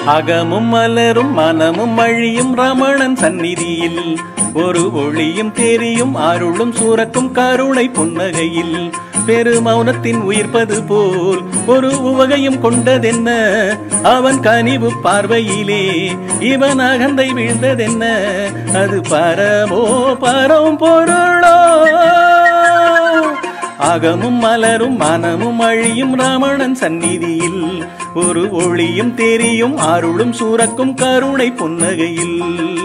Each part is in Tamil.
அகமும் மலரும் மனமும் அழியும் ரமணன் சந்நிதியில் ஒரு ஒளியும் தெரியும் அருளும் சூரக்கும் கருணை புன்னகையில் பெருமௌனத்தின் உயிர்ப்பது போல் ஒரு உவகையும் கொண்டதென்ன அவன் கனிவு பார்வையிலே இவன் அகந்தை வீழ்ந்ததென்ன அது பரமோ பரம் பொருளோ அகமும் மலரும் மனமும் அழியும் ரமணன் சந்நிதியில் ஒரு ஒளியும் தெரியும் அருளும் சூரக்கும் கருணை புன்னகையில்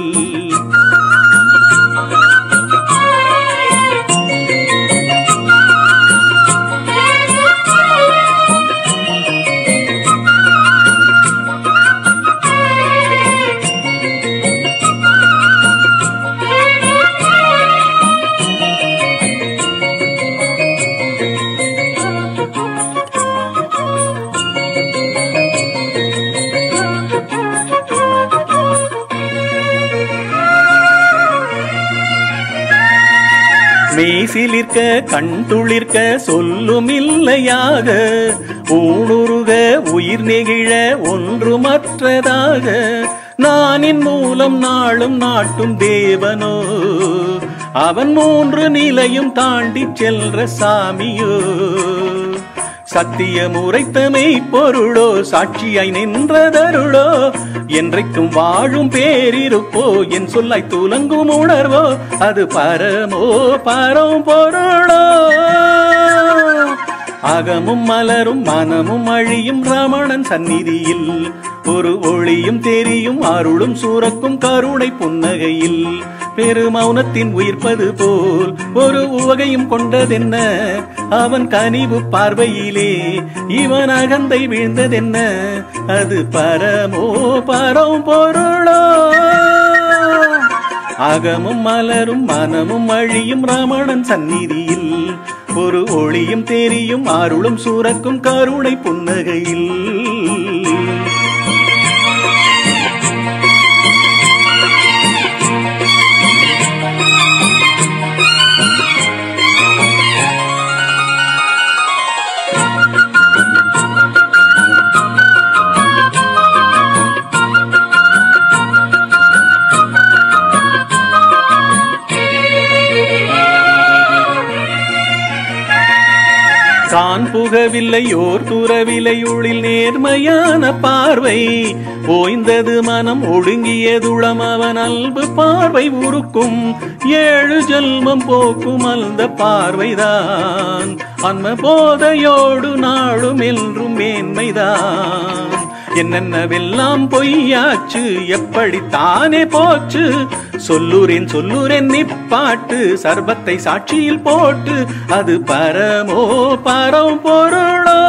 மெய்சிலிர்க்க கண் துளிர்க்க சொல்லும் இல்லையாக ஊனுருக உயிர் நெகிழ ஒன்றுமற்றதாக நானின் மூலம் நாளும் நாட்டும் தேவனோ அவன் மூன்று நிலையும் தாண்டி செல்ற சாமியோ சத்திய முறைத்தமை பொருளோ சாட்சியாய் நின்றதருளோ என்றைக்கும் வாழும் பேரிருப்போ என் சொல்லாய் துலங்கும் உணர்வோ அது பரமோ பரம் பொருளோ அகமும் மலரும் மனமும் அழியும் ரமணன் சந்நிதியில் ஒரு ஒளியும் தெரியும் அருளும் சூரக்கும் கருணை புன்னகையில் பெருமௌனத்தின் உயிர்ப்பது போல் ஒரு உவகையும் கொண்டதென்ன அவன் கனிவு பார்வையிலே இவன் அகந்தை வீழ்ந்ததென்ன அது பரமோ பரம் பொருளோ அகமும் மலரும் மனமும் அழியும் ரமணன் சந்நிதியில் ஒரு ஒளியும் தெரியும் அருளும் சூரக்கும் கருணை புன்னகையில் தான் புகவில்லை ஓர் துறவில்லை உளில் நேர்மையான பார்வை ஓய்ந்தது மனம் ஒடுங்கியதுளம் அவன் அல்பு பார்வை உருக்கும் ஏழு ஜென்மம் போக்கும் அந்த பார்வைதான் அன்ம போதையோடு நாளும் என்றும் மேன்மைதான் என்னென்னவெல்லாம் பொய்யாச்சு எப்படி தானே போச்சு சொல்லுறேன் சொல்லுறேன் நிப்பாட்டு சர்பத்தை சாட்சியில் போட்டு அது பரமோ பரம் பொருளோ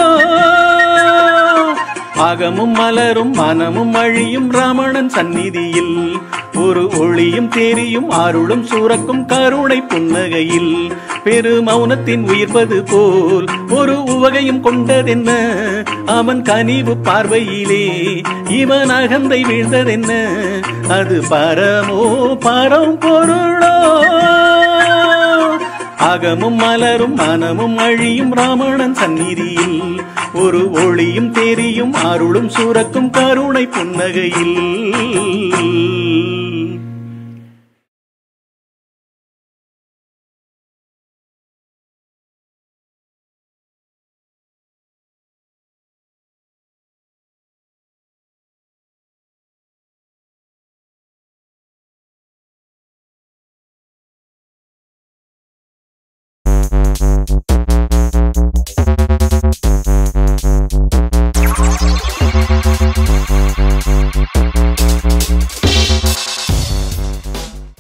அகமும் மலரும் மனமும் அழியும் ரமணன் சந்நிதியில் ஒரு ஒளியும் தெரியும் அருளும் சூரக்கும் கருணை புன்னகையில் பெருமௌனத்தின் உயிர்ப்பது போல் ஒரு உவகையும் கொண்டதென்ன அவன் கனிவு பார்வையிலே இவன் அகந்தை வீழ்ந்ததென்ன அது பரமோ பரம் பொருளோ அகமும் மலரும் மனமும் அழியும் ராமணன் சந்நிதியில் ஒரு ஒளியும் தெரியும் அருளும் சூரக்கும் கருணை புன்னகையில்